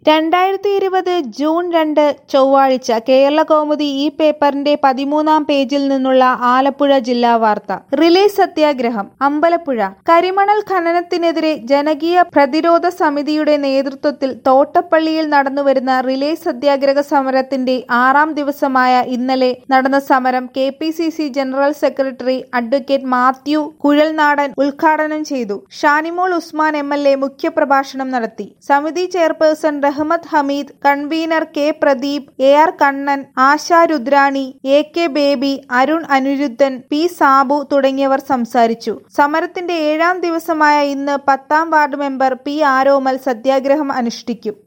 രണ്ടായിരത്തി ഇരുപത് ജൂൺ രണ്ട് ചൊവ്വാഴ്ച കേരളകൗമുദി ഈ പേപ്പറിന്റെ പതിമൂന്നാം പേജിൽ നിന്നുള്ള ആലപ്പുഴ ജില്ലാ വാർത്ത റിലേ സത്യാഗ്രഹം അമ്പലപ്പുഴ കരിമണൽ ഖനനത്തിനെതിരെ ജനകീയ പ്രതിരോധ സമിതിയുടെ നേതൃത്വത്തിൽ തോട്ടപ്പള്ളിയിൽ നടന്നുവരുന്ന റിലേ സത്യാഗ്രഹ സമരത്തിന്റെ ആറാം ദിവസമായ ഇന്നലെ നടന്ന സമരം K P C C general secretary advocate Mathew Kuzhalnadan ഉദ്ഘാടനം ചെയ്തു Shanimol Usman M L A മുഖ്യപ്രഭാഷണം നടത്തി സമിതി chairperson Rahmath Hameed convener K Pradeep A R Kannan Asha Rudrani A K Baby Arun Aniruddhan P Sabu തുടങ്ങിയവർ സംസാരിച്ചു സമരത്തിന്റെ ഏഴാം ദിവസമായ ഇന്ന് പത്താം വാർഡ് മെമ്പർ പി ആരോമൽ സത്യാഗ്രഹം അനുഷ്ഠിക്കും